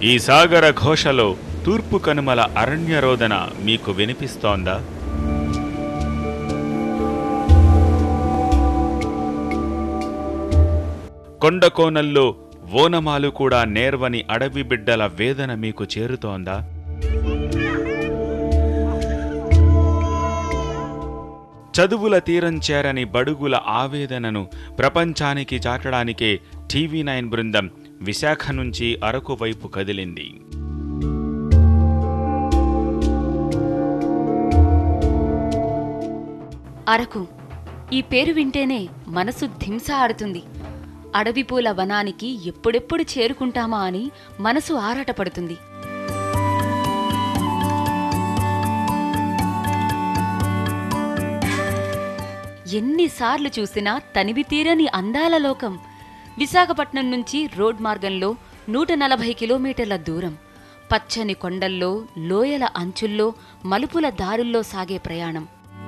ఈ సాగర ఘోషలో తూర్పు కనుమల అరణ్య రోదన మీకు వినిపిస్తోందా కొండ కోనల్లో ఓనమాలు కూడా నేర్వని అడవి బిడ్డల వేదన మీకు చేరుతోందా చదువుల తీరం చేరని బడుగుల ఆవేదనను ప్రపంచానికి చాటడానికే టీవీ నైన్ బృందం విశాఖ నుంచి అరకు వైపు కదిలింది అరకు ఈ పేరు వింటేనే మనసు ధింస ఆడుతుంది అడవి పూల వనానికి ఎప్పుడెప్పుడు చేరుకుంటామా అని మనసు ఆరాటపడుతుంది ఎన్నిసార్లు చూసినా తనివి తీరని అందాల లోకం విశాఖపట్నం నుంచి రోడ్ మార్గంలో నూట నలభై కిలోమీటర్ల దూరం పచ్చని కొండల్లో లోయల అంచుల్లో మలుపుల దారుల్లో సాగే ప్రయాణం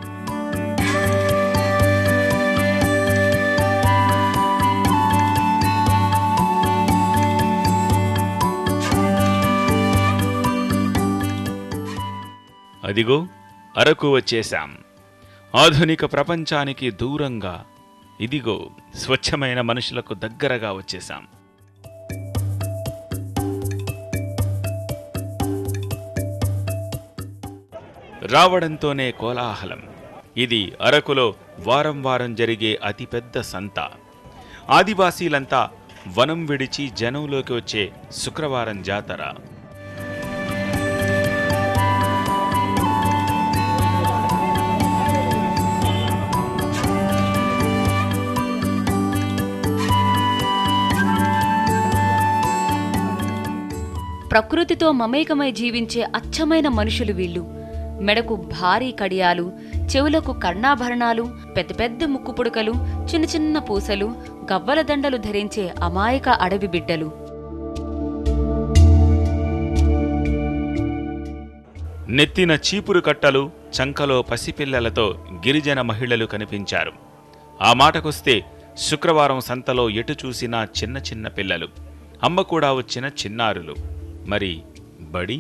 అదిగో అరకు వచ్చేశాం ఆధునిక ప్రపంచానికి దూరంగా ఇదిగో స్వచ్ఛమైన మనుషులకు దగ్గరగా వచ్చేశాం రావడంతోనే కోలాహలం ఇది అరకులో వారం వారం జరిగే అతిపెద్ద సంత ఆదివాసీలంతా వనం విడిచి జనంలోకి వచ్చే శుక్రవారం జాతర ప్రకృతితో మమేకమై జీవించే అచ్చమైన మనుషులు వీళ్ళు మెడకు భారీ కడియాలు చెవులకు కర్ణాభరణాలు పెద్ద పెద్ద ముక్కు పుడకలు చిన్న చిన్న పూసలు గవ్వల దండలు ధరించే అమాయక అడవి బిడ్డలు నెత్తిన చీపురు కట్టలు చంకలో పసిపిల్లలతో గిరిజన మహిళలు కనిపించారు ఆ మాటకొస్తే శుక్రవారం సంతలో ఎటు చూసినా చిన్న చిన్న పిల్లలు అమ్మ కూడా వచ్చిన చిన్నారులు మరి బడి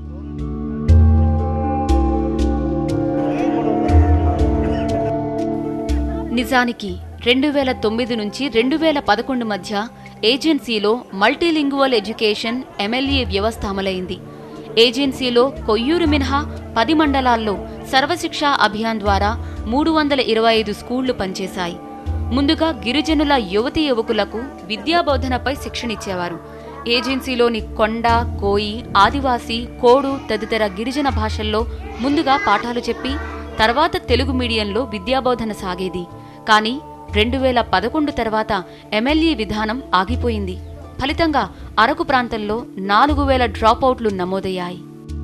నిజానికి రెండు వేల తొమ్మిది నుంచి రెండు వేల పదకొండు మధ్య ఏజెన్సీలో మల్టీలింగువల్ ఎడ్యుకేషన్ ఎమ్మెల్యే వ్యవస్థ అమలైంది ఏజెన్సీలో కొయ్యూరు మినహా పది మండలాల్లో సర్వశిక్ష అభియాన్ ద్వారా మూడు వందల ఇరవై ఐదు స్కూళ్లు పనిచేశాయి ముందుగా గిరిజనుల యువతీ యువకులకు విద్యాబోధనపై శిక్షణిచ్చేవారు ఏజెన్సీలోని కొండ కోయి ఆదివాసీ కోడు తదితర గిరిజన భాషల్లో ముందుగా పాఠాలు చెప్పి తర్వాత తెలుగు మీడియంలో విద్యాబోధన సాగేది కానీ రెండు వేల పదకొండు తర్వాత ఎమ్మెల్యే విధానం ఆగిపోయింది ఫలితంగా అరకు ప్రాంతంలో నాలుగు వేల డ్రాపౌట్లు నమోదయ్యాయి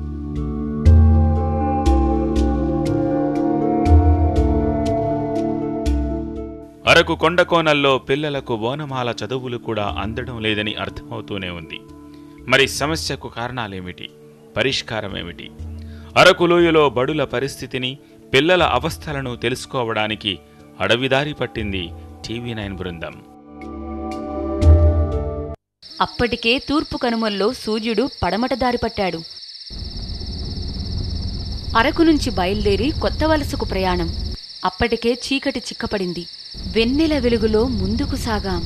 అరకు కొండకోనల్లో పిల్లలకు ఓనమాల చదువులు కూడా అందడం లేదని అర్థమవుతూనే ఉంది మరి సమస్యకు కారణాలేమిటి పరిష్కారమేమిటి అరకు లోయలో బడుల పరిస్థితిని పిల్లల అవస్థలను తెలుసుకోవడానికి అడవిదారి పట్టింది టీవీ నైన్ బృందం అప్పటికే తూర్పు కనుమల్లో సూర్యుడు పడమట దారి పట్టాడు అరకు నుంచి బయలుదేరి కొత్త వలసకు ప్రయాణం అప్పటికే చీకటి చిక్కపడింది వెన్నెల వెలుగులో ముందుకు సాగాం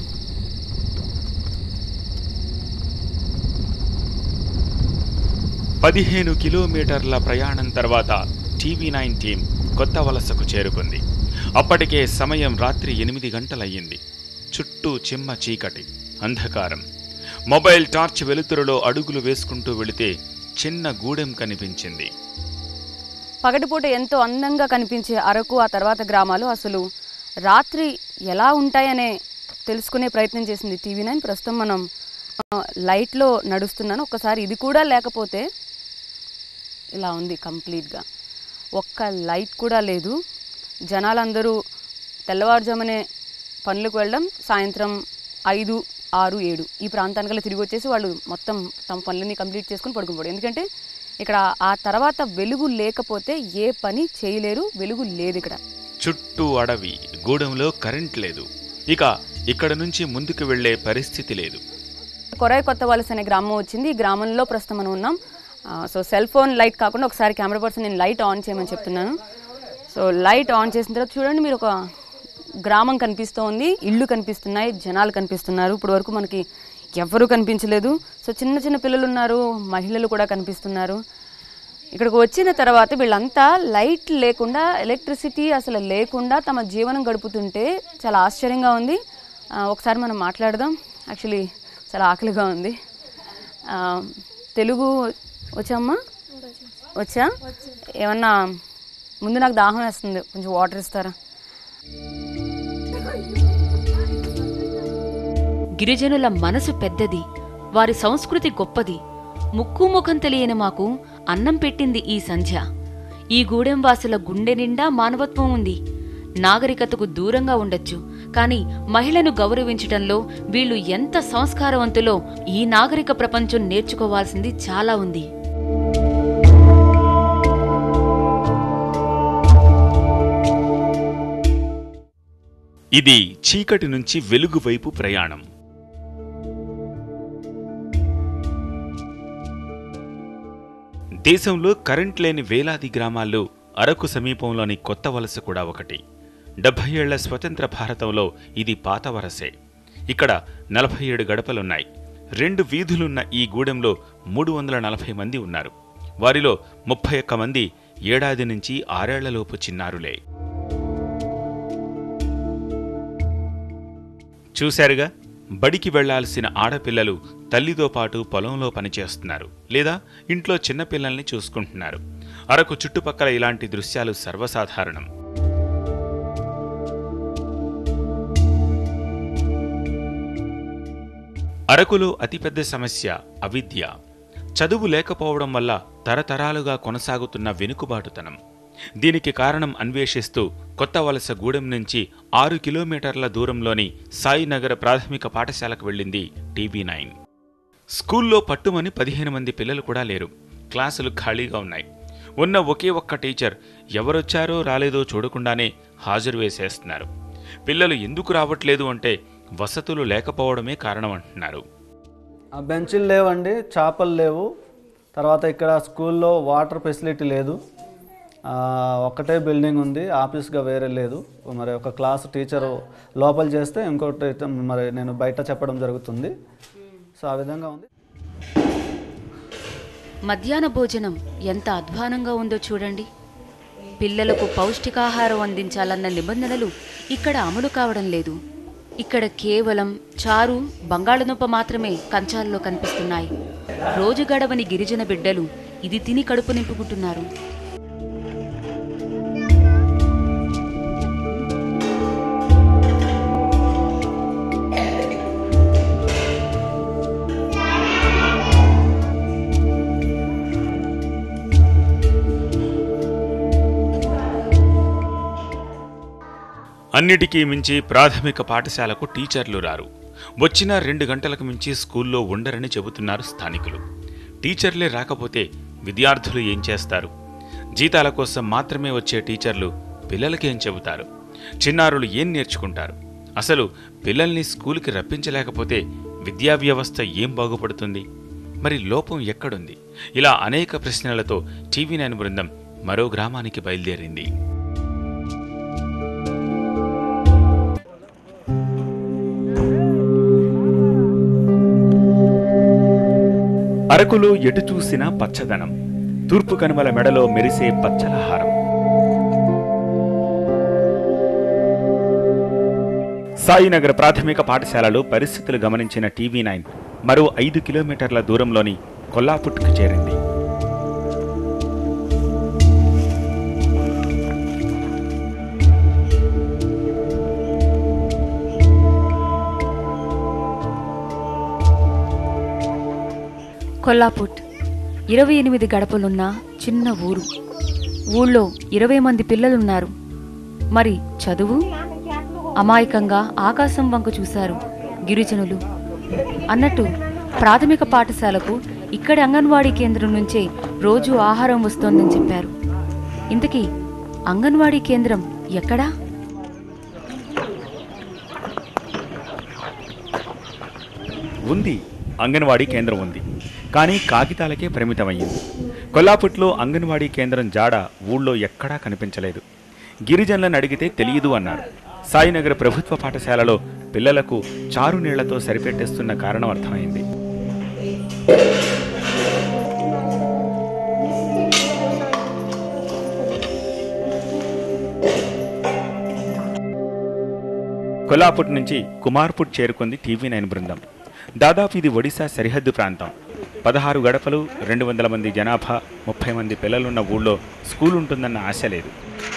పదిహేను కిలోమీటర్ల ప్రయాణం తర్వాత టీవీ నైన్ టీం కొత్త వలసకు చేరుకుంది అప్పటికే సమయం రాత్రి ఎనిమిది గంటలయ్యింది చుట్టూ చిమ్మ చీకటి అంధకారం మొబైల్ టార్చ్ వెలుతురులో అడుగులు వేసుకుంటూ వెళితే చిన్న గూడెం కనిపించింది పగటిపూట ఎంతో అందంగా కనిపించే అరకు ఆ తర్వాత గ్రామాలు అసలు రాత్రి ఎలా ఉంటాయనే తెలుసుకునే ప్రయత్నం చేసింది టీవీ నైన్ ప్రస్తుతం మనం ఆ, లైట్లో నడుస్తున్నాను ఒక్కసారి ఇది కూడా లేకపోతే ఇలా ఉంది కంప్లీట్గా ఒక్క లైట్ కూడా లేదు జనాలందరూ తెల్లవారుజామునే పనులకు వెళ్ళడం సాయంత్రం ఐదు ఆరు ఏడు ఈ ప్రాంతానికల్లా తిరిగి వచ్చేసి వాళ్ళు మొత్తం తమ పనులన్నీ కంప్లీట్ చేసుకుని పడుకుని ఎందుకంటే ఇక్కడ ఆ తర్వాత వెలుగు లేకపోతే ఏ పని చేయలేరు వెలుగు లేదు ఇక్కడ చుట్టూ అడవి గూడెంలో కరెంట్ లేదు ఇక ఇక్కడ నుంచి ముందుకు వెళ్లే పరిస్థితి లేదు కొరాయి కొత్త వలస అనే గ్రామం వచ్చింది ఈ గ్రామంలో ప్రస్తుతం మనం ఉన్నాం ఆ, సో సెల్ ఫోన్ లైట్ కాకుండా ఒకసారి కెమెరా పర్సన్ నేను లైట్ ఆన్ చేయమని చెప్తున్నాను సో లైట్ ఆన్ చేసిన తర్వాత చూడండి మీరు ఒక గ్రామం కనిపిస్తోంది ఇళ్ళు కనిపిస్తున్నాయి జనాలు కనిపిస్తున్నారు ఇప్పుడు వరకు మనకి ఎవ్వరూ కనిపించలేదు సో చిన్న చిన్న పిల్లలు ఉన్నారు మహిళలు కూడా కనిపిస్తున్నారు ఇక్కడికి వచ్చిన తర్వాత వీళ్ళంతా లైట్ లేకుండా ఎలక్ట్రిసిటీ అసలు లేకుండా తమ జీవనం గడుపుతుంటే చాలా ఆశ్చర్యంగా ఉంది ఆ, ఒకసారి మనం మాట్లాడదాం యాక్చువల్లీ చాలా ఆకలిగా ఉంది ఆ, తెలుగు వచ్చామ్మా వచ్చా ఏమన్నా ముందు నాకు దాహం వేస్తుంది కొంచెం వాటర్ ఇస్తారా గిరిజనుల మనసు పెద్దది వారి సంస్కృతి గొప్పది ముక్కు ముఖం తెలియని మాకు అన్నం పెట్టింది ఈ సంధ్య ఈ గూడెం వాసుల గుండె నిండా మానవత్వం ఉంది నాగరికతకు దూరంగా ఉండొచ్చు కానీ మహిళను గౌరవించటంలో వీళ్ళు ఎంత సంస్కారవంతులో ఈ నాగరిక ప్రపంచం నేర్చుకోవాల్సింది చాలా ఉంది ఇది చీకటి నుంచి వెలుగు వైపు ప్రయాణం దేశంలో కరెంట్ లేని వేలాది గ్రామాల్లో అరకు సమీపంలోని కొత్త వలస కూడా ఒకటి డెబ్బై ఏళ్ల స్వతంత్ర భారతంలో ఇది పాత వరసే ఇక్కడ నలభై ఏడు గడపలున్నాయి రెండు వీధులున్న ఈ గూడెంలో మూడు వందల నలభై మంది ఉన్నారు వారిలో ముప్పై ఒక్క మంది ఏడాది నుంచి ఆరేళ్లలోపు చిన్నారులే చూశారుగా బడికి వెళ్లాల్సిన ఆడపిల్లలు తల్లితో పాటు పొలంలో పనిచేస్తున్నారు లేదా ఇంట్లో చిన్నపిల్లల్ని చూసుకుంటున్నారు అరకు చుట్టుపక్కల ఇలాంటి దృశ్యాలు సర్వసాధారణం అరకులో అతిపెద్ద సమస్య అవిద్య చదువు లేకపోవడం వల్ల తరతరాలుగా కొనసాగుతున్న వెనుకబాటుతనం దీనికి కారణం అన్వేషిస్తూ కొత్త వలస గూడెం నుంచి ఆరు కిలోమీటర్ల దూరంలోని సాయినగర్ ప్రాథమిక పాఠశాలకు వెళ్ళింది టీవీ నైన్ స్కూల్లో పట్టుమని పదిహేను మంది పిల్లలు కూడా లేరు క్లాసులు ఖాళీగా ఉన్నాయి ఉన్న ఒకే ఒక్క టీచర్ ఎవరొచ్చారో రాలేదో చూడకుండానే హాజరు వేసేస్తున్నారు పిల్లలు ఎందుకు రావట్లేదు అంటే వసతులు లేకపోవడమే కారణం అంటున్నారు ఆ బెంచ్లు లేవండి చేపలు లేవు తర్వాత ఇక్కడ స్కూల్లో వాటర్ ఫెసిలిటీ లేదు ఆ, ఒక్కటే బిల్డింగ్ ఉంది ఆఫీస్గా వేరే లేదు మరి ఒక క్లాస్ టీచర్ లోపల చేస్తే ఇంకోటి అయితే మరి నేను బయట చెప్పడం జరుగుతుంది సో ఆ విధంగా ఉంది మధ్యాహ్న భోజనం ఎంత అధ్వానంగా ఉందో చూడండి పిల్లలకు పౌష్టికాహారం అందించాలన్న నిబంధనలు ఇక్కడ అమలు కావడం లేదు ఇక్కడ కేవలం చారు బంగాళదుంప మాత్రమే కంచాల్లో కనిపిస్తున్నాయి రోజు గడవని గిరిజన బిడ్డలు ఇది తిని కడుపు నింపుకుంటున్నారు అన్నిటికీ మించి ప్రాథమిక పాఠశాలకు టీచర్లు రారు వచ్చిన రెండు గంటలకు మించి స్కూల్లో ఉండరని చెబుతున్నారు స్థానికులు టీచర్లే రాకపోతే విద్యార్థులు ఏం చేస్తారు జీతాల కోసం మాత్రమే వచ్చే టీచర్లు పిల్లలకేం చెబుతారు చిన్నారులు ఏం నేర్చుకుంటారు అసలు పిల్లల్ని స్కూల్కి రప్పించలేకపోతే విద్యా వ్యవస్థ ఏం బాగుపడుతుంది మరి లోపం ఎక్కడుంది ఇలా అనేక ప్రశ్నలతో టీవీ నైన్ బృందం మరో గ్రామానికి బయలుదేరింది అరకులో ఎటు చూసినా పచ్చదనం తూర్పు కనుమల మెడలో మెరిసే పచ్చలహారం సాయినగర్ ప్రాథమిక పాఠశాలలో పరిస్థితులు గమనించిన టీవీ నైన్ మరో ఐదు కిలోమీటర్ల దూరంలోని కొల్లాపుట్కు చేరింది కొల్లాపుట్ ఇరవై ఎనిమిది గడపలున్న చిన్న ఊరు ఊళ్ళో ఇరవై మంది పిల్లలున్నారు మరి చదువు అమాయకంగా ఆకాశం వంక చూశారు గిరిజనులు అన్నట్టు ప్రాథమిక పాఠశాలకు ఇక్కడి అంగన్వాడీ కేంద్రం నుంచే రోజు ఆహారం వస్తోందని చెప్పారు ఇంతకీ అంగన్వాడీ కేంద్రం ఎక్కడా ఉంది అంగన్వాడీ కేంద్రం ఉంది కానీ కాగితాలకే పరిమితమయ్యింది కొల్లాపుట్లో అంగన్వాడీ కేంద్రం జాడ ఊళ్ళో ఎక్కడా కనిపించలేదు గిరిజనులను అడిగితే తెలియదు అన్నారు సాయినగర్ ప్రభుత్వ పాఠశాలలో పిల్లలకు చారు నీళ్లతో సరిపెట్టేస్తున్న కారణం అర్థమైంది కొల్లాపూట్ నుంచి కుమార్పూట్ చేరుకుంది టీవీ నైన్ బృందం దాదాపు ఇది ఒడిశా సరిహద్దు ప్రాంతం పదహారు గడపలు రెండు వందల మంది జనాభా ముప్పై మంది పిల్లలున్న ఊళ్ళో స్కూల్ ఉంటుందన్న ఆశ లేదు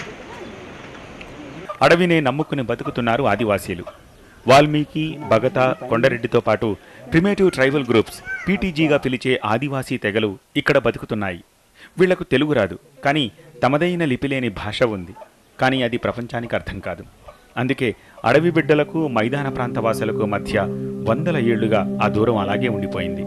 అడవినే నమ్ముకుని బతుకుతున్నారు ఆదివాసీలు వాల్మీకి భగత కొండరెడ్డితో పాటు ప్రిమేటివ్ ట్రైబల్ గ్రూప్స్ పీటీజీగా పిలిచే ఆదివాసీ తెగలు ఇక్కడ బతుకుతున్నాయి వీళ్లకు తెలుగు రాదు కానీ తమదైన లిపిలేని భాష ఉంది కానీ అది ప్రపంచానికి అర్థం కాదు అందుకే అడవి బిడ్డలకు మైదాన ప్రాంతవాసులకు మధ్య వందల ఏళ్లుగా ఆ దూరం అలాగే ఉండిపోయింది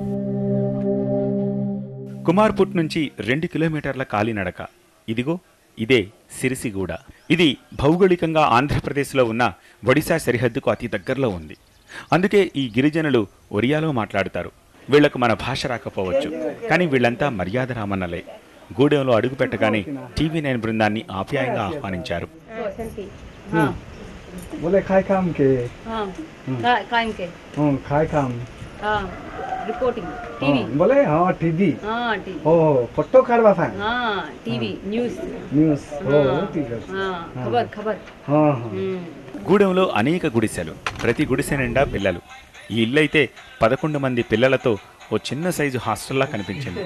కుమార్పుట్ నుంచి రెండు కిలోమీటర్ల కాలినడక ఇదిగో ఇదే సిరిసిగూడ ఇది భౌగోళికంగా ఆంధ్రప్రదేశ్లో ఉన్న ఒడిశా సరిహద్దుకు అతి దగ్గరలో ఉంది అందుకే ఈ గిరిజనులు ఒరియాలో మాట్లాడతారు వీళ్లకు మన భాష రాకపోవచ్చు కానీ వీళ్ళంతా మర్యాద రామన్నలే గూడెంలో అడుగు పెట్టగానే టీవీ నైన్ బృందాన్ని ఆప్యాయంగా ఆహ్వానించారు बोले खाए काम के కాయం కే हाँ खाए काम రిపోర్టింగ్ हाँ, बोले हाँ टीवी టీవీ ओ फोटो काढवा था టీవీ న్యూస్ न्यूज हो ठीक है ఖబర్ ఖబర్ हाँ हाँ గూడెంలో అనేక గుడిసెలు ప్రతి గుడిసె నిండా పిల్లలు ఈ ఇల్లు అయితే పదకొండు మంది పిల్లలతో ఓ చిన్న సైజు హాస్టల్లా కనిపించింది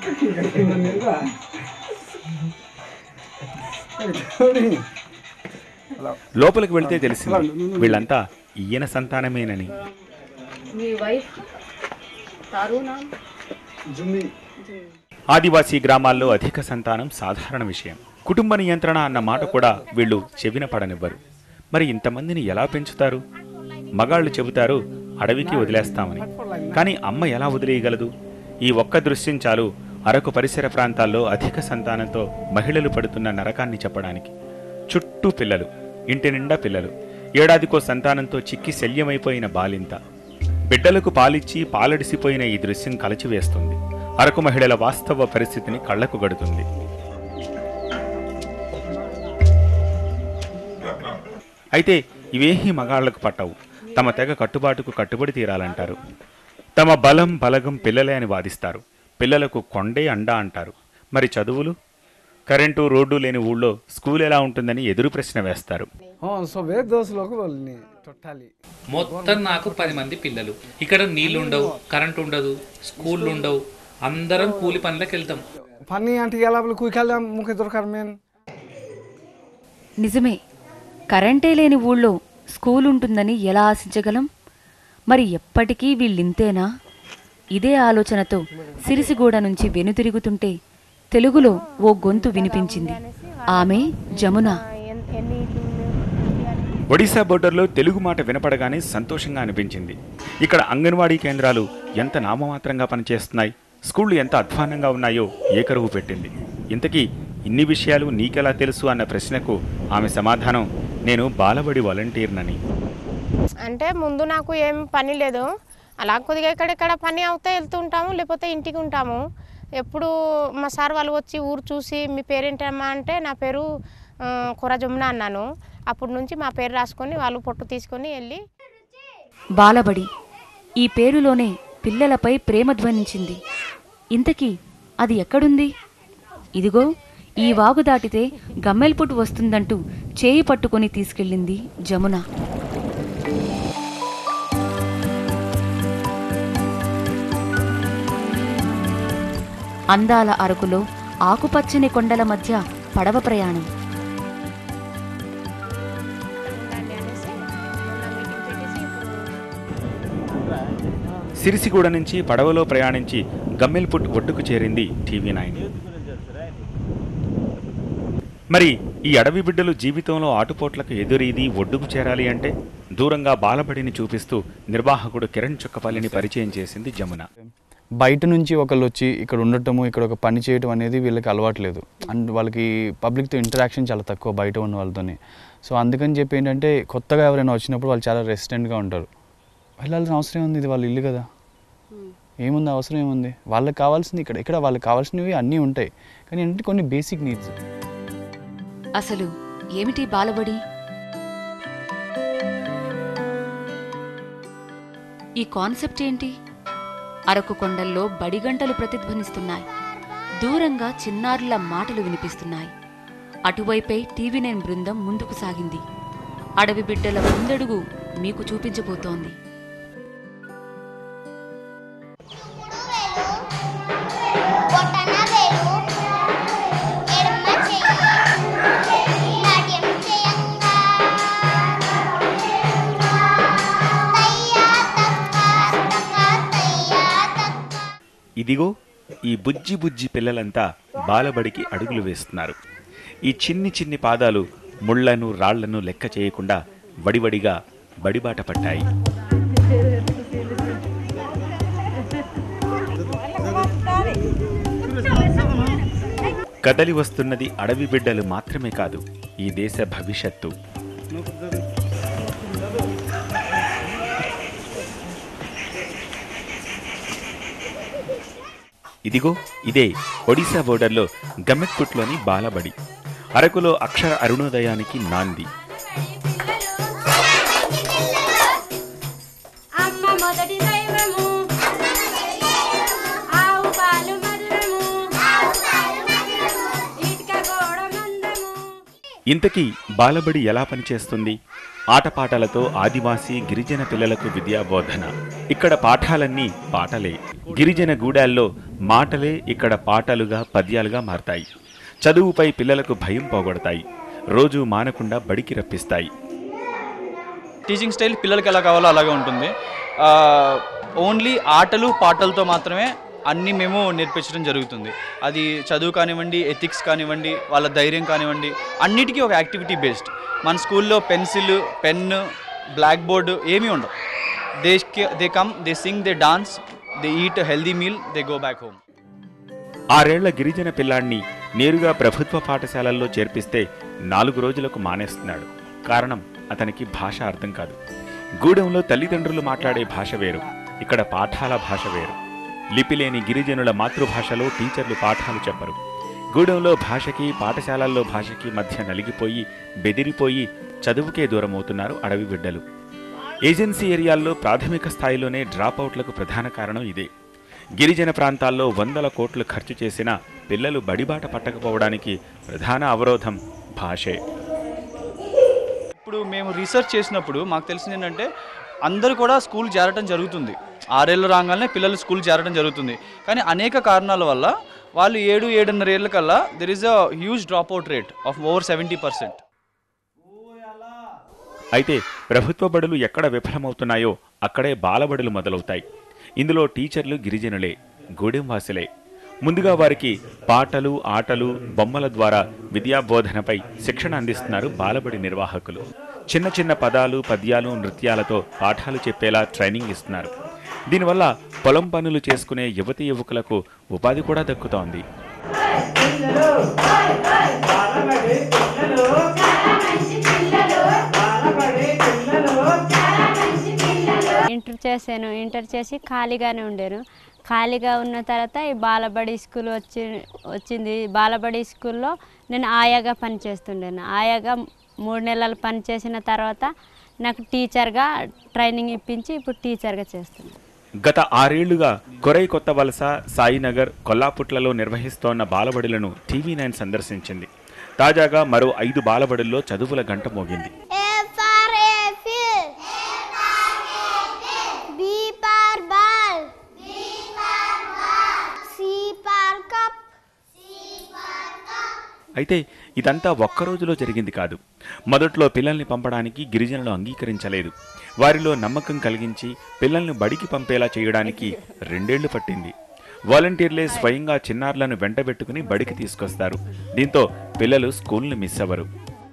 లోపలికి వెళితే తెలిసింది వీళ్ళంతా ఈయన సంతానమేనని మీ వైఫ్ తారునా जुम्मी ఆదివాసీ గ్రామాల్లో అధిక సంతానం సాధారణ విషయం కుటుంబ నియంత్రణ అన్న మాట కూడా వీళ్ళు చెవిన పడనివ్వరు మరి ఇంతమందిని ఎలా పెంచుతారు మగాళ్ళు చెబుతారు అడవికి వదిలేస్తామని కానీ అమ్మ ఎలా వదిలేయగలదు ఈ ఒక్క దృశ్యం చాలు అరకు పరిసర ప్రాంతాల్లో అధిక సంతానంతో మహిళలు పడుతున్న నరకాన్ని చెప్పడానికి చుట్టూ పిల్లలు ఇంటి నిండా పిల్లలు ఏడాదికో సంతానంతో చిక్కి శల్యమైపోయిన బాలింత బిడ్డలకు పాలిచ్చి పాలడిసిపోయిన ఈ దృశ్యం కలచివేస్తుంది అరకు మహిళల వాస్తవ పరిస్థితిని కళ్లకు గడుతుంది అయితే ఇవేహీ మగాళ్లకు పట్టవు తమ తెగ కట్టుబాటుకు కట్టుబడి తీరాలంటారు తమ బలం బలగం పిల్లలే అని వాదిస్తారు పిల్లలకు కొండే అండా అంటారు మరి చదువులు కరెంటు రోడ్డు లేని ఊళ్ళో స్కూల్ ఎలా ఉంటుందని ఎదురు ప్రశ్న వేస్తారు हाँ सब है दस लोग बोलनी टोटली మొత్తం నాకు పది మంది పిల్లలు ఇక్కడ నీళ్లు ఉండవు కరెంట్ ఉండదు స్కూళ్ళు ఉండవు అందరం కూలి పనులకు వెళ్తాం पानी आंटी गला बोले कोई खाली मुखे दरकार मेन నిజమే కరెంటే లేని ఊళ్ళో స్కూల్ ఉంటుందని ఎలా ఆశించగలం మరి ఎప్పటికీ వీళ్ళింతేనా ఇదే ఆలోచనతో సిరిసిగూడ నుంచి వెనుతిరుగుతుంటే తెలుగులో ఓ గొంతు వినిపించింది ఆమె జమున ఒడిశా బోర్డర్లో తెలుగు మాట వినపడగానే సంతోషంగా అనిపించింది ఇక్కడ అంగన్వాడీ కేంద్రాలు ఎంత నామమాత్రంగా పనిచేస్తున్నాయి స్కూళ్లు ఎంత అధ్వానంగా ఉన్నాయో ఏకరువు పెట్టింది ఇంతకీ ఇన్ని విషయాలు నీకెలా తెలుసు అన్న ప్రశ్నకు ఆమె సమాధానం నేను బాలబడి వాలంటీర్నని అంటే ముందు నాకు ఏం పని లేదు అలా కొద్దిగా ఎక్కడెక్కడ పని అవుతే వెళ్తుంటాము లేకపోతే ఇంటికి ఉంటాము ఎప్పుడు మా సార్ వాళ్ళు వచ్చి ఊరు చూసి మీ పేరేంటమ్మా అంటే నా పేరు ఆ, కొర జమున అన్నాను అప్పటి నుంచి మా పేరు రాసుకొని వాళ్ళు పొట్టు తీసుకొని వెళ్ళి బాలబడి ఈ పేరులోనే పిల్లలపై ప్రేమ ధ్వనించింది ఇంతకీ అది ఎక్కడుంది ఇదిగో ఈ వాగు దాటితే గమ్మెల్పుట్టు వస్తుందంటూ చేయి పట్టుకొని తీసుకెళ్ళింది జమున అందాల అరకులో ఆకుపచ్చని కొండల మధ్య పడవ ప్రయాణం ఉండండి అనేసి మొన్న మీటింగ్ పెట్టేసి ఇప్పుడు సిరిసిగూడ నుంచి పడవలో ప్రయాణించి గమ్మెల్పుట్ ఒడ్డుకు చేరింది టీవీ నైన్ మరి ఈ అడవి బిడ్డలు జీవితంలో ఆటుపోట్లకు ఎదురీది ఒడ్డుకు చేరాలి అంటే దూరంగా బాలబడిని చూపిస్తూ నిర్వాహకుడు కిరణ్ చుక్కపల్లిని పరిచయం చేసింది జమున బయట నుంచి ఒకళ్ళు వచ్చి ఇక్కడ ఉండటము ఇక్కడ ఒక పని చేయటం అనేది వీళ్ళకి అలవాట్లేదు అండ్ వాళ్ళకి పబ్లిక్తో ఇంటరాక్షన్ చాలా తక్కువ బయట ఉన్న వాళ్ళతోని సో అందుకని చెప్పి ఏంటంటే కొత్తగా ఎవరైనా వచ్చినప్పుడు వాళ్ళు చాలా రెసిస్టెంట్గా ఉంటారు వెళ్ళాల్సిన అవసరం ఉంది ఇది వాళ్ళ ఇల్లు కదా ఏముంది అవసరం ఏముంది వాళ్ళకి కావాల్సింది ఇక్కడ ఇక్కడ వాళ్ళకి కావాల్సినవి అన్నీ ఉంటాయి కానీ ఏంటంటే కొన్ని బేసిక్ నీడ్స్ అసలు ఏమిటి బాలబడి ఈ కాన్సెప్ట్ ఏంటి అరకు కొండల్లో బడిగంటలు ప్రతిధ్వనిస్తున్నాయి దూరంగా చిన్నారుల మాటలు వినిపిస్తున్నాయి అటువైపే టీవీ నైన్ బృందం ముందుకు సాగింది అడవి బిడ్డల ముందడుగు మీకు చూపించబోతోంది బొటన వేలు ఎడమ చెయ్యి నాట్యం చేయంగా తయ్యా తక్క తక్క తయ్యా తక్క ఇదిగో ఈ బుజ్జి బుజ్జి పిల్లలంతా బాలబడికి అడుగులు వేస్తున్నారు ఈ చిన్ని చిన్ని పాదాలు ముళ్లను రాళ్లను లెక్క చేయకుండా వడివడిగా బడిబాట పట్టాయి కదలి వస్తున్నది అడవి బిడ్డలు మాత్రమే కాదు ఈ దేశ భవిష్యత్తు ఇదిగో ఇదే ఒడిశా బోర్డర్లో గమ్మెట్కుట్లోని బాలబడి అరకులో అక్షర అరుణోదయానికి నాంది అమ్మ మొదటి దైవము ఆవు పాలు మధురము ఇటుక గోడ మందము ఇంతకీ బాలబడి ఎలా పనిచేస్తుంది ఆటపాటలతో ఆదివాసీ గిరిజన పిల్లలకు విద్యాబోధన ఇక్కడ పాఠాలన్నీ పాటలే గిరిజన గూడాల్లో మాటలే ఇక్కడ పాటలుగా పద్యాలుగా మారతాయి చదువుపై పిల్లలకు భయం పోగొడతాయి రోజు మానకుండా బడికి రప్పిస్తాయి టీచింగ్ స్టైల్ పిల్లలకి ఎలా కావాలో అలాగే ఉంటుంది ఓన్లీ ఆటలు పాటలతో మాత్రమే అన్నీ మేము నేర్పించడం జరుగుతుంది అది చదువు కానివ్వండి ఎథిక్స్ కానివ్వండి వాళ్ళ ధైర్యం కానివ్వండి అన్నిటికీ ఒక యాక్టివిటీ బేస్డ్ మన స్కూల్లో పెన్సిల్ పెన్ బ్లాక్ బోర్డు ఏమీ ఉండవు they they come they sing they dance they eat healthy meal they go back home ఆరేళ్ల గిరిజన పిల్లాడిని నేరుగా ప్రభుత్వ పాఠశాలల్లో చేర్పిస్తే నాలుగు రోజులకు మానేస్తున్నాడు కారణం అతనికి భాష అర్థం కాదు గూడెంలో తల్లిదండ్రులు మాట్లాడే భాష వేరు ఇక్కడ పాఠాల భాష వేరు లిపిలేని గిరిజనుల మాతృభాషలో టీచర్లు పాఠాలు చెప్పరు గూడెంలో భాషకి పాఠశాలల్లో భాషకి మధ్య నలిగిపోయి బెదిరిపోయి చదువుకే దూరమవుతున్నారు అడవి బిడ్డలు ఏజెన్సీ ఏరియాల్లో ప్రాథమిక స్థాయిలోనే డ్రాపౌట్లకు ప్రధాన కారణం ఇదే గిరిజన ప్రాంతాల్లో వందల కోట్లు ఖర్చు చేసినా పిల్లలు బడిబాట పట్టకపోవడానికి ప్రధాన అవరోధం భాషే ఇప్పుడు మేము రీసెర్చ్ చేసినప్పుడు మాకు తెలిసింది ఏంటంటే అందరూ కూడా స్కూల్ చేరటం జరుగుతుంది ఆరేళ్ళు రాగానే పిల్లలు స్కూల్ చేరటం జరుగుతుంది కానీ అనేక కారణాల వల్ల వాళ్ళు ఏడు ఏడున్నర ఏళ్ళ కల్లా there is a huge dropout rate of over seventy percent అయితే ప్రభుత్వ బడులు ఎక్కడ విఫలమవుతున్నాయో అక్కడే బాలబడులు మొదలవుతాయి ఇందులో టీచర్లు గిరిజనులే గూడెంవాసులే ముందుగా వారికి పాటలు ఆటలు బొమ్మల ద్వారా విద్యాబోధనపై శిక్షణ అందిస్తున్నారు బాలబడి నిర్వాహకులు చిన్న చిన్న పదాలు పద్యాలు నృత్యాలతో పాఠాలు చెప్పేలా ట్రైనింగ్ ఇస్తున్నారు దీనివల్ల పొలం పనులు చేసుకునే యువతి యువకులకు ఉపాధి కూడా దక్కుతోంది ఇంటర్ చేశాను ఇంటర్ చేసి ఖాళీగానే ఉండాను ఖాళీగా ఉన్న తర్వాత ఈ బాలబడి స్కూల్ వచ్చి వచ్చింది బాలబడి స్కూల్లో నేను ఆయాగా పనిచేస్తుండాను ఆయాగా మూడు నెలలు పనిచేసిన తర్వాత నాకు టీచర్గా ట్రైనింగ్ ఇప్పించి ఇప్పుడు టీచర్గా చేస్తున్నాను గత ఆరేళ్లుగా కొరై కొత్త వలస సాయినగర్ కొల్లాపుట్లలో నిర్వహిస్తోన్న బాలబడులను టీవీ నైన్ సందర్శించింది తాజాగా మరో ఐదు బాలబడుల్లో చదువుల గంట మోగింది A for apple. B for ball. C for cup. అయితే ఇదంతా ఒక్క రోజులో జరిగింది కాదు మొదట్లో పిల్లల్ని పంపడానికి గిరిజనులు అంగీకరించలేదు వారిలో నమ్మకం కలిగించి పిల్లల్ని బడికి పంపేలా చేయడానికి రెండేళ్లు పట్టింది వాలంటీర్లే స్వయంగా చిన్నారులను వెంటబెట్టుకుని బడికి తీసుకొస్తారు దీంతో పిల్లలు స్కూల్ని మిస్ అవ్వరు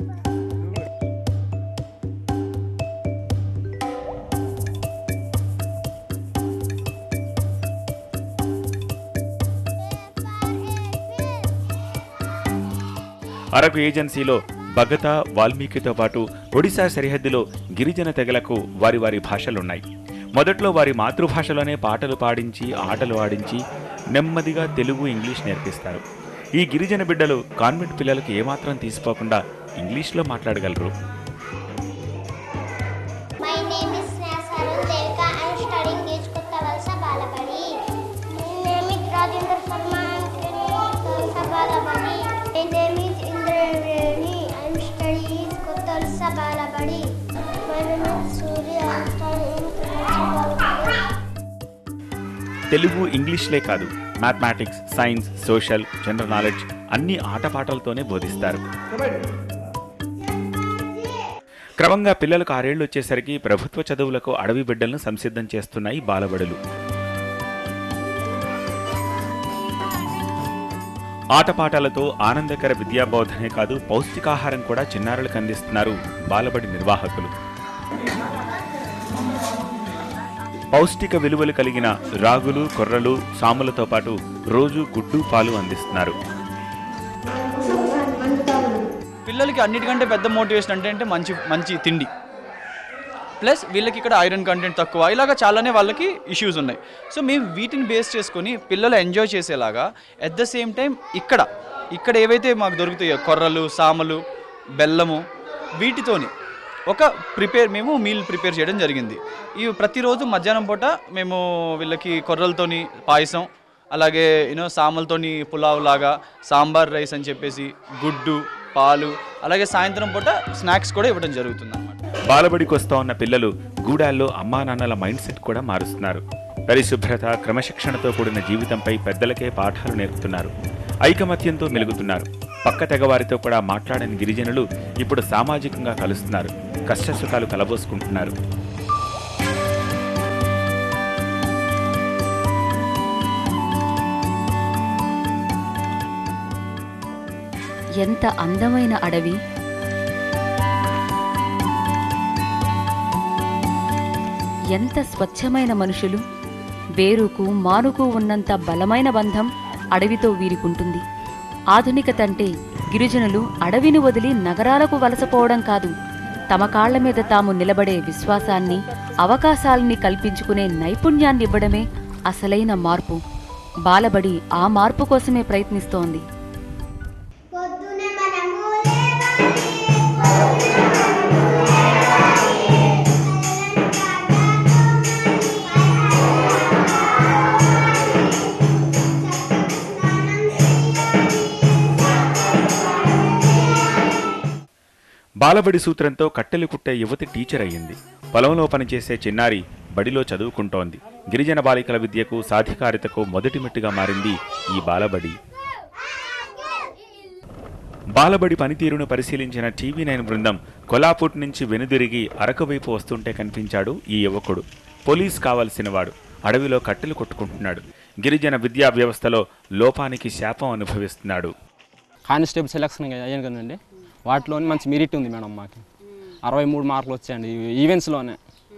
అరకు ఏజెన్సీలో భగత వాల్మీకితో పాటు ఒడిశా సరిహద్దులో గిరిజన తెగలకు వారి వారి భాషలున్నాయి మొదట్లో వారి మాతృభాషలోనే పాటలు పాడించి ఆటలు ఆడించి నెమ్మదిగా తెలుగు ఇంగ్లీష్ నేర్పిస్తారు ఈ గిరిజన బిడ్డలు కాన్వెంట్ పిల్లలకు ఏమాత్రం తీసిపోకుండా ఇంగ్లీష్లో మాట్లాడగలరు My name is Sneha Sarul Devka. I am studying Gage Kottavalsa Balabadi. My name is Rajendra Sharma. I am studying Kottavalsa Balabadi. My name is Indraneni. I am studying Kottavalsa Balabadi. My name is Surya. I am studying Kottavalsa Balabadi. Telugu ఇంగ్లీష్లే కాదు mathematics science social general knowledge అన్ని ఆటపాటలతోనే బోధిస్తారు క్రమంగా పిల్లలకు ఆరేళ్లు వచ్చేసరికి ప్రభుత్వ చదువులకు అడవి బిడ్డలను సంసిద్ధం చేస్తున్నాయి బాలబడులు ఆటపాటలతో ఆనందకర విద్యాబోధనే కాదు పౌష్టికాహారం కూడా చిన్నారులకు అందిస్తున్నారు బాలబడి నిర్వాహకులు పౌష్టిక విలువలు కలిగిన రాగులు కొర్రలు సాములతో పాటు రోజు గుడ్డు పాలు అందిస్తున్నారు పిల్లలకి అన్నిటికంటే పెద్ద మోటివేషన్ అంటే అంటే మంచి మంచి తిండి ప్లస్ వీళ్ళకి ఇక్కడ ఐరన్ కంటెంట్ తక్కువ ఇలాగా చాలానే వాళ్ళకి ఇష్యూస్ ఉన్నాయి సో మేము వీటిని బేస్ చేసుకొని పిల్లలు ఎంజాయ్ చేసేలాగా ఎట్ ద సేమ్ టైం ఇక్కడ ఇక్కడ ఏవైతే మాకు దొరుకుతాయో కొర్రలు సామలు బెల్లము వీటితోని ఒక ప్రిపేర్ మేము మీల్ ప్రిపేర్ చేయడం జరిగింది ఈ ప్రతిరోజు మధ్యాహ్నం పూట మేము వీళ్ళకి కొర్రలతోని పాయసం అలాగే యూనో సామలతోని పులావ్ లాగా సాంబార్ రైస్ అని చెప్పేసి గుడ్డు పాలు అలాగే సాయంత్రం పూట స్నాక్స్ కూడా ఇవ్వడం జరుగుతుంది అన్నమాట బాలబడికి వస్తా ఉన్న పిల్లలు గూడాల్లో అమ్మా నాన్నల మైండ్ సెట్ కూడా మారుస్తున్నారు పరిశుభ్రత క్రమశిక్షణతో కూడిన జీవితంపై పెద్దలకే పాఠాలు నేర్పుతున్నారు ఐకమత్యంతో మెలుగుతున్నారు పక్క తెగవారితో కూడా మాట్లాడని గిరిజనులు ఇప్పుడు సామాజికంగా కలుస్తున్నారు కష్టసుఖాలు కలబోసుకుంటున్నారు ఎంత అందమైన అడవి ఎంత స్వచ్ఛమైన మనుషులు వేరుకు మానుకు ఉన్నంత బలమైన బంధం అడవితో వీరికుంటుంది ఆధునికత అంటే గిరిజనులు అడవిని వదిలి నగరాలకు వలసపోవడం కాదు తమ కాళ్ల మీద తాము నిలబడే విశ్వాసాన్ని అవకాశాలని కల్పించుకునే నైపుణ్యాన్ని ఇవ్వడమే అసలైన మార్పు బాలబడి ఆ మార్పు కోసమే ప్రయత్నిస్తోంది పొద్దునే మనము బాలబడి సూత్రంతో కట్టెలు కుట్టే యువతి టీచర్ అయ్యింది పొలంలో పనిచేసే చిన్నారి బడిలో చదువుకుంటోంది గిరిజన బాలికల విద్యకు సాధికారితకు మొదటి మెట్టుగా మారింది ఈ బాలబడి బాలబడి పనితీరును పరిశీలించిన టీవీ నైన్ బృందం కొలాపూట్ నుంచి వెనుదిరిగి అరకు వైపు వస్తుంటే కనిపించాడు ఈ యువకుడు పోలీస్ కావలసినవాడు అడవిలో కట్టెలు కొట్టుకుంటున్నాడు గిరిజన విద్యా వ్యవస్థలో లోపానికి శాపం అనుభవిస్తున్నాడు కానిస్టేబుల్ సెలక్షన్ అయ్యాను కదండి వాటిలోని మంచి మెరిట్ ఉంది మేడం మాకు అరవై మూడు మార్కులు వచ్చాయండి ఈ ఈవెంట్స్లోనే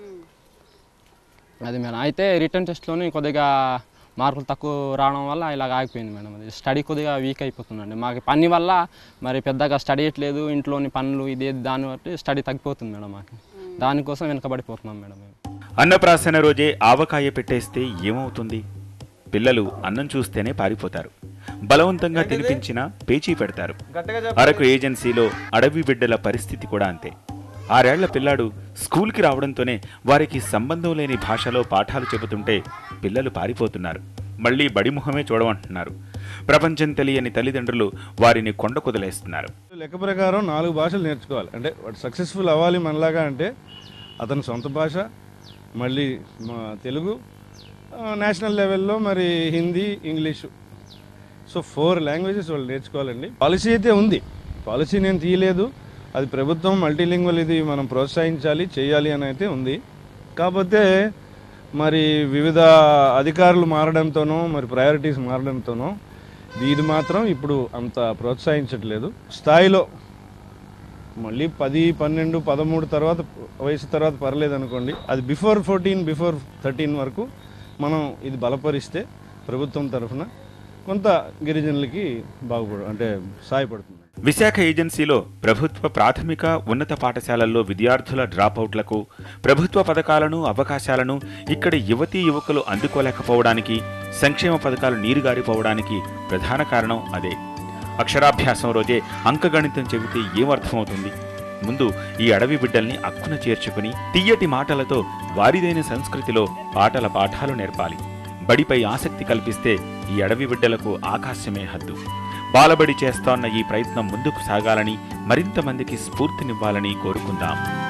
అది మేడం అయితే రిటర్న్ టెస్ట్లోని కొద్దిగా మార్కులు తక్కువ రావడం వల్ల ఇలాగ ఆగిపోయింది మేడం అది స్టడీ కొద్దిగా వీక్ అయిపోతుందండి మాకు పని వల్ల మరి పెద్దగా స్టడీ చేయట్లేదు ఇంట్లోని పనులు ఇది దాన్ని బట్టి స్టడీ తగ్గిపోతుంది మేడం మాకు దానికోసం వెనకబడిపోతున్నాం మేడం మేము అన్నప్రాసన రోజే ఆవకాయ పెట్టేస్తే ఏమవుతుంది పిల్లలు అన్నం చూస్తేనే పారిపోతారు బలవంతంగా తినిపించినా పేచీ పెడతారు అరకు ఏజెన్సీలో అడవి బిడ్డల పరిస్థితి కూడా అంతే ఆరేళ్ల పిల్లాడు స్కూల్కి రావడంతోనే వారికి సంబంధం లేని భాషలో పాఠాలు చెబుతుంటే పిల్లలు పారిపోతున్నారు మళ్ళీ బడిముఖమే చూడమంటున్నారు ప్రపంచం తెలియని తల్లిదండ్రులు వారిని కొండ కుదలేస్తున్నారు లెక్క ప్రకారం నాలుగు భాషలు నేర్చుకోవాలి అంటే వాడు సక్సెస్ఫుల్ అవ్వాలి మనలాగా అంటే అతని సొంత భాష మళ్ళీ మా తెలుగు ఆ, నేషనల్ లెవెల్లో మరి Hindi English so four languages వాళ్ళు నేర్చుకోవాలండి పాలసీ అయితే ఉంది పాలసీ నేను తీయలేదు అది ప్రభుత్వం మల్టీలింగ్వల్ ఇది మనం ప్రోత్సహించాలి చేయాలి అని అయితే ఉంది కాకపోతే మరి వివిధ అధికారులు మారడంతోనో మరి ప్రయారిటీస్ మారడంతోనో ఇది మాత్రం ఇప్పుడు అంత ప్రోత్సహించట్లేదు స్థాయిలో మళ్ళీ పది పన్నెండు పదమూడు తర్వాత వయసు తర్వాత పర్లేదు అనుకోండి అది బిఫోర్ ఫోర్టీన్ బిఫోర్ థర్టీన్ వరకు మనం ఇది బలపరిస్తే ప్రభుత్వం తరఫున కొంత గిరిజనులకి బాగుపడు అంటే సాయపడుతుంది విశాఖ ఏజెన్సీలో ప్రభుత్వ ప్రాథమిక ఉన్నత పాఠశాలల్లో విద్యార్థుల డ్రాపౌట్లకు ప్రభుత్వ పథకాలను అవకాశాలను ఇక్కడి యువతీ యువకులు అందుకోలేకపోవడానికి సంక్షేమ పథకాలు నీరుగారిపోవడానికి ప్రధాన కారణం అదే అక్షరాభ్యాసం రోజే అంకగణితం చెబితే ఏమర్థమవుతుంది ముందు ఈ అడవి బిడ్డల్ని అక్కున చేర్చుకుని తీయటి మాటలతో వారిదైన సంస్కృతిలో పాటల పాఠాలు నేర్పాలి బడిపై ఆసక్తి కల్పిస్తే ఈ అడవి బిడ్డలకు ఆకాశమే హద్దు బాలబడి చేస్తోన్న ఈ ప్రయత్నం ముందుకు సాగాలని మరింత మందికి స్ఫూర్తినివ్వాలని కోరుకుందాం